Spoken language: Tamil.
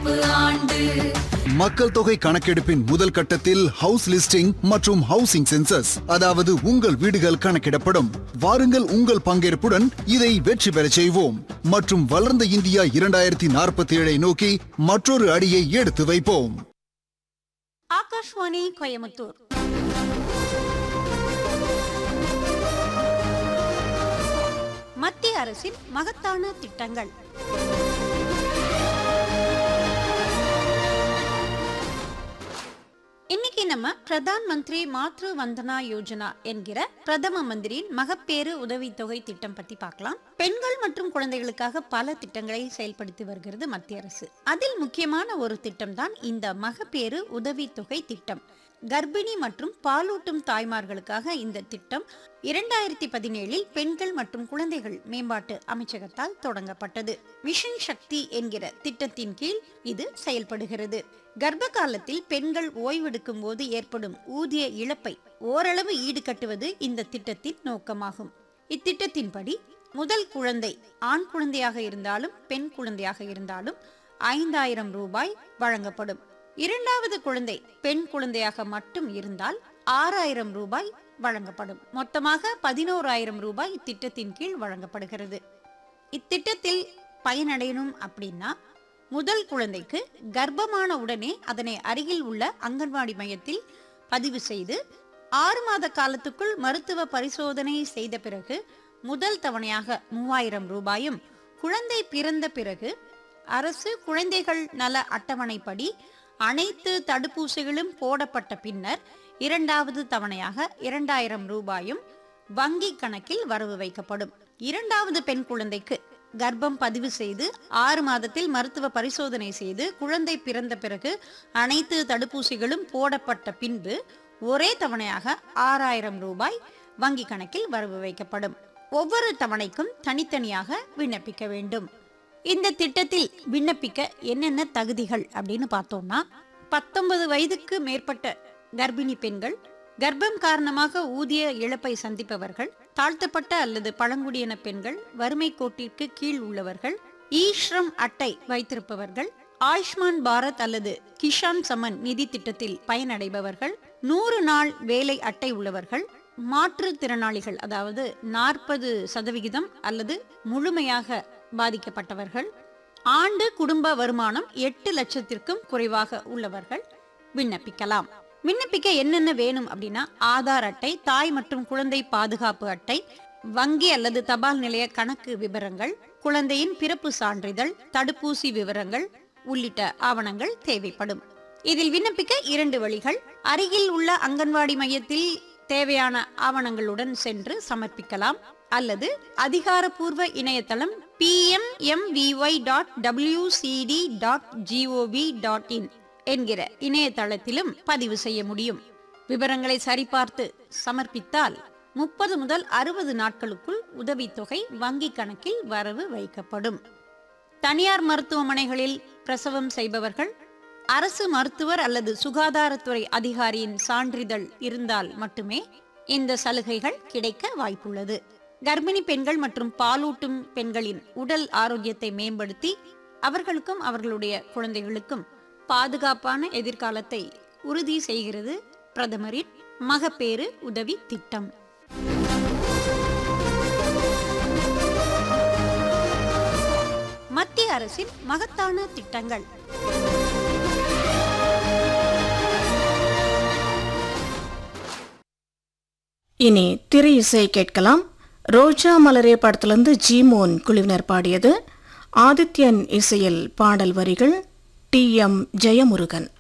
கணக்கெடுப்பு ஆண்டு மக்கள் தொகை கணக்கெடுப்பின் முதல் கட்டத்தில் ஹவுஸ் லிஸ்டிங் மற்றும் ஹவுசிங் சென்சஸ் அதாவது உங்கள் வீடுகள் கணக்கிடப்படும் வாருங்கள் உங்கள் பங்கேற்புடன் இதை வெற்றி பெறச் செய்வோம் மற்றும் வளர்ந்த இந்தியா இரண்டாயிரத்தி நாற்பத்தி ஏழை நோக்கி மற்றொரு அடியை எடுத்து வைப்போம் ஆகாஷ்வாணி கோயமுத்தூர் மத்திய அரசின் மகத்தான திட்டங்கள் இன்னைக்கு நம்ம பிரதான் மந்திரி மாத்ரு வந்தனா யோஜனா என்கிற பிரதம மந்திரியின் மகப்பேறு உதவித்தொகை திட்டம் பத்தி பார்க்கலாம் பெண்கள் மற்றும் குழந்தைகளுக்காக பல திட்டங்களை செயல்படுத்தி வருகிறது மத்திய அரசு அதில் முக்கியமான ஒரு திட்டம் தான் இந்த மகப்பேறு உதவித்தொகை திட்டம் கர்ப்பிணி மற்றும் பாலூட்டும் தாய்மார்களுக்காக இந்த திட்டம் இரண்டாயிரத்தி பதினேழில் பெண்கள் மற்றும் குழந்தைகள் மேம்பாட்டு அமைச்சகத்தால் தொடங்கப்பட்டது மிஷன் சக்தி என்கிற திட்டத்தின் கீழ் இது செயல்படுகிறது கர்ப்ப காலத்தில் பெண்கள் ஓய்வெடுக்கும் போது ஏற்படும் ஊதிய இழப்பை ஓரளவு ஈடுகட்டுவது இந்த திட்டத்தின் நோக்கமாகும் இத்திட்டத்தின்படி முதல் குழந்தை ஆண் குழந்தையாக இருந்தாலும் பெண் குழந்தையாக இருந்தாலும் ஐந்தாயிரம் ரூபாய் வழங்கப்படும் இரண்டாவது குழந்தை பெண் குழந்தையாக மட்டும் இருந்தால் ஆறாயிரம் ரூபாய் வழங்கப்படும் மொத்தமாக பதினோராயிரம் ரூபாய் இத்திட்டத்தின் கீழ் வழங்கப்படுகிறது இத்திட்டத்தில் பயனடையணும் அப்படின்னா முதல் குழந்தைக்கு கர்ப்பமான உடனே அதனை அருகில் உள்ள அங்கன்வாடி மையத்தில் பதிவு செய்து ஆறு மாத காலத்துக்குள் மருத்துவ பரிசோதனை செய்த பிறகு முதல் தவணையாக மூவாயிரம் ரூபாயும் குழந்தை பிறந்த பிறகு அரசு குழந்தைகள் நல அட்டவணைப்படி அனைத்து தடுப்பூசிகளும் போடப்பட்ட பின்னர் இரண்டாவது தவணையாக இரண்டாயிரம் ரூபாயும் வங்கி கணக்கில் வரவு வைக்கப்படும் இரண்டாவது பெண் குழந்தைக்கு கர்ப்பம் பதிவு செய்து ஆறு மாதத்தில் மருத்துவ பரிசோதனை செய்து குழந்தை பிறந்த பிறகு அனைத்து தடுப்பூசிகளும் போடப்பட்ட பின்பு ஒரே தவணையாக ஆறாயிரம் ரூபாய் வங்கி கணக்கில் வரவு வைக்கப்படும் ஒவ்வொரு தவணைக்கும் தனித்தனியாக விண்ணப்பிக்க வேண்டும் இந்த திட்டத்தில் விண்ணப்பிக்க என்னென்ன தகுதிகள் அப்படின்னு பார்த்தோம்னா பத்தொன்பது வயதுக்கு மேற்பட்ட கர்ப்பிணி பெண்கள் கர்ப்பம் காரணமாக ஊதிய இழப்பை சந்திப்பவர்கள் தாழ்த்தப்பட்ட அல்லது பழங்குடியின பெண்கள் வறுமை கோட்டிற்கு கீழ் உள்ளவர்கள் ஈஸ்ரம் அட்டை வைத்திருப்பவர்கள் ஆயுஷ்மான் பாரத் அல்லது கிஷான் சமன் நிதி திட்டத்தில் பயனடைபவர்கள் நூறு நாள் வேலை அட்டை உள்ளவர்கள் மாற்றுத்திறனாளிகள் அதாவது நாற்பது சதவிகிதம் அல்லது முழுமையாக பாதிக்கப்பட்டவர்கள் ஆண்டு குடும்ப வருமானம் எட்டு லட்சத்திற்கும் குறைவாக உள்ளவர்கள் விண்ணப்பிக்கலாம் விண்ணப்பிக்க என்னென்ன வேணும் அப்படின்னா ஆதார் அட்டை தாய் மற்றும் குழந்தை பாதுகாப்பு அட்டை வங்கி அல்லது தபால் நிலைய கணக்கு விவரங்கள் குழந்தையின் பிறப்பு சான்றிதழ் தடுப்பூசி விவரங்கள் உள்ளிட்ட ஆவணங்கள் தேவைப்படும் இதில் விண்ணப்பிக்க இரண்டு வழிகள் அருகில் உள்ள அங்கன்வாடி மையத்தில் தேவையான ஆவணங்களுடன் சென்று சமர்ப்பிக்கலாம் அல்லது அதிகாரப்பூர்வ இணையதளம் PMMVY dot WCD dot gov dot in என்கிற இணையதளத்திலும் பதிவு செய்ய முடியும் விவரங்களை சரிபார்த்து சமர்ப்பித்தால் முப்பது முதல் அறுபது நாட்களுக்குள் உதவித்தொகை வங்கி கணக்கில் வரவு வைக்கப்படும் தனியார் மருத்துவமனைகளில் பிரசவம் செய்பவர்கள் அரசு மருத்துவர் அல்லது சுகாதாரத்துறை அதிகாரியின் சான்றிதழ் இருந்தால் மட்டுமே இந்த சலுகைகள் கிடைக்க வாய்ப்புள்ளது கர்ப்பிணி பெண்கள் மற்றும் பாலூட்டும் பெண்களின் உடல் ஆரோக்கியத்தை மேம்படுத்தி அவர்களுக்கும் அவர்களுடைய குழந்தைகளுக்கும் பாதுகாப்பான எதிர்காலத்தை உறுதி செய்கிறது பிரதமரின் மகப்பேறு உதவி திட்டம் மத்திய அரசின் மகத்தான திட்டங்கள் இனி திரை இசை கேட்கலாம் ரோஜா மலரே படத்திலிருந்து ஜீமோன் குழுவினர் பாடியது ஆதித்யன் இசையில் பாடல் வரிகள் டி எம் ஜெயமுருகன்